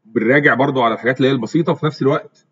بنراجع برضو على الحاجات اللي هي البسيطه وفي نفس الوقت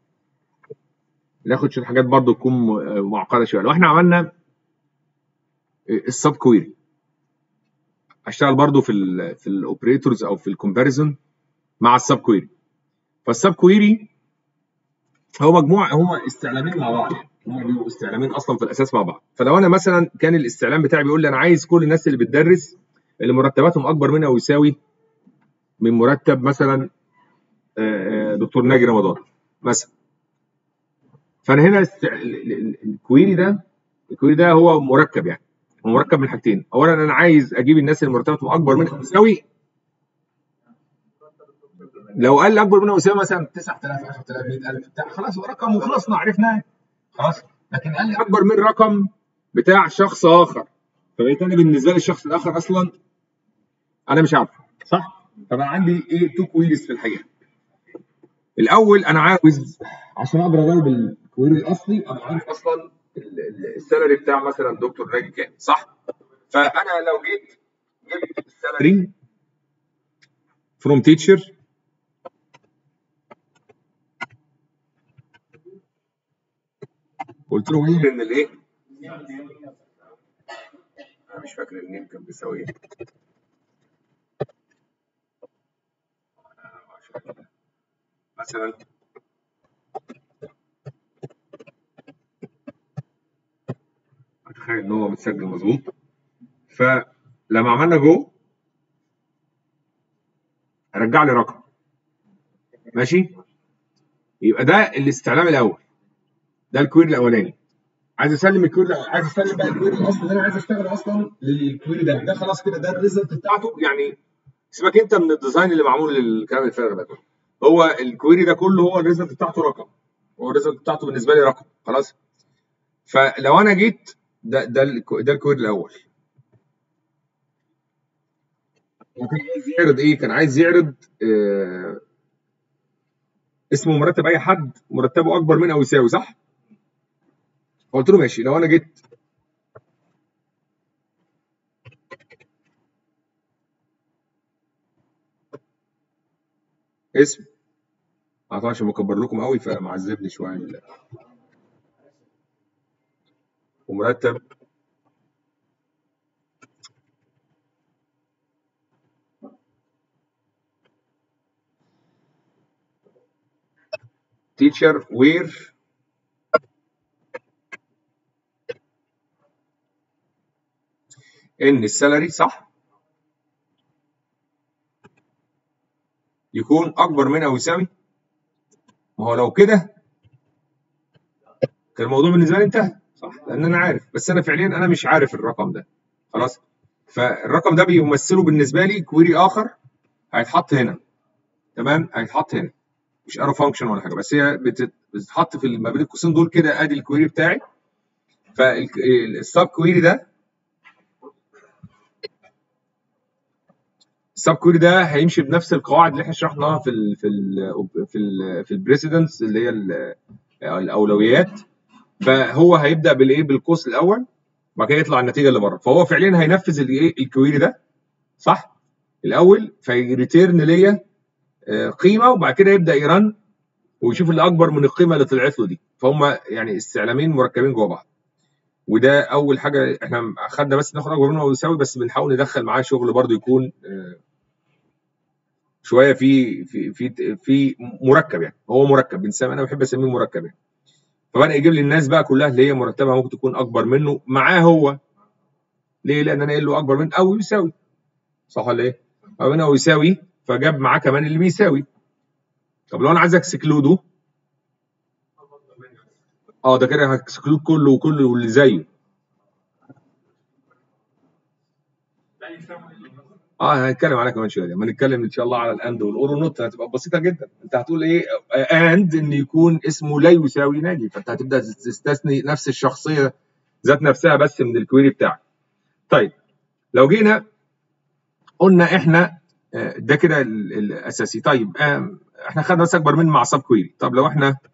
ناخد شويه حاجات برضو تكون م- معقده شويه لو احنا عملنا السب كويري هشتغل برضو في ال في الاوبريتورز او في الكومباريزون مع السب كويري فالسب كويري هو مجموعه هما استعلامين مع بعض يعني هما بيبقوا استعلامين اصلا في الاساس مع بعض فلو انا مثلا كان الاستعلام بتاعي بيقول لي انا عايز كل الناس اللي بتدرس اللي مرتباتهم اكبر من او يساوي من مرتب مثلا آه، آه، دكتور ناجي رمضان مثلا فانا هنا است... ال- ال- الكويري ده الكويري ده هو مركب يعني هو مركب من حاجتين اولا انا عايز اجيب الناس اللي مرتباتهم اكبر من او يساوي لو قال لي اكبر من او يساوي مثلا 9000 10000 100000 بتاع خلاص هو رقم وخلصنا عرفناه خلاص لكن قال لي اكبر من رقم بتاع شخص اخر فبقيت انا بالنسبه لي الشخص الاخر اصلا انا مش عارفه صح؟ فبقى عندي ايه تو كويريز في الحقيقه الاول انا عاوز عشان اقدر اجاوب الكويري الاصلي ابقى عارف اصلا ال- ال- السالري بتاع مثلا دكتور ناجي كام صح؟ فانا لو جيت جبت السالري فروم تيتشر قلت له ايه ان الايه؟ انا مش فاكر النيم كان بيساوي ايه مثلا اتخيل ان هو متسجل مظبوط فلما عملنا جو رجع لي رقم ماشي يبقى ده الاستعلام الاول ده الكويري الاولاني عايز اسلم الكويري عايز اسلم بقى الكويري الاصلي اللي انا عايز اشتغل اصلا للكويري ده ده خلاص كده ده الريزلت بتاعته يعني سيبك انت من الديزاين اللي معمول للكلام الفارغ ده كله هو الكويري ده كله هو الريزلت بتاعته رقم هو الريزلت بتاعته بالنسبه لي رقم خلاص فلو انا جيت ده ده الكو- ده الكويري الاول وكان عايز يعرض ايه؟ كان عايز يعرض آه اسمه مرتب اي حد مرتبه اكبر من او يساوي صح؟ قلت له ماشي لو انا جيت اسم اه طبعا عشان بكبر لكم قوي فمعذبني شويه ال- ومرتب تيتشر وير ان السالري صح يكون اكبر من او يساوي ما هو لو كده كان الموضوع بالنسبه لي انتهى صح لان انا عارف بس انا فعليا انا مش عارف الرقم ده خلاص فالرقم ده بيمثله بالنسبه لي كويري اخر هيتحط هنا تمام هيتحط هنا مش ارو فانكشن ولا حاجه بس هي بتت- بتتحط في ما بين القوسين دول كده ادي الكويري بتاعي فالسب كويري ده السب كويري ده هيمشي بنفس القواعد اللي احنا شرحناها في ال في ال في ال في البريسيدنس اللي هي ال- الاولويات فهو هيبدا بالايه بالقوس الاول وبعد كده يطلع النتيجه اللي بره فهو فعليا هينفذ الايه الكويري ده صح الاول فيريتيرن ليا آه، قيمه وبعد كده يبدا يرن ويشوف اللي اكبر من القيمه اللي طلعت له دي فهم يعني استعلامين مركبين جوه بعض وده اول حاجه احنا اخدنا بس ناخد اكبر منه ويساوي بس بنحاول ندخل معاه شغل برضو يكون آه، شويه في في في في مركب يعني هو مركب بنسميه انا بحب اسميه مركب يعني فبدا يجيب لي الناس بقى كلها اللي هي مرتبها ممكن تكون اكبر منه معاه هو ليه؟ لان انا قايل له اكبر من او يساوي صح ولا ايه؟ او من او يساوي فجاب معاه كمان اللي بيساوي طب لو انا عايز اكسكلوده اه ده كده هكسكلود كله وكله واللي زيه اه هنتكلم عليها كمان شويه لما نتكلم ان شاء الله على الاند والاورو نوت هتبقى بسيطه جدا انت هتقول ايه اند ان يكون اسمه لا يساوي ناجي فانت هتبدا تستثني نفس الشخصيه ذات نفسها بس من الكويري بتاعك طيب لو جينا قلنا احنا آه، ده كده ال- الاساسي طيب آه، احنا خدنا بس اكبر من مع سب كويري طب لو احنا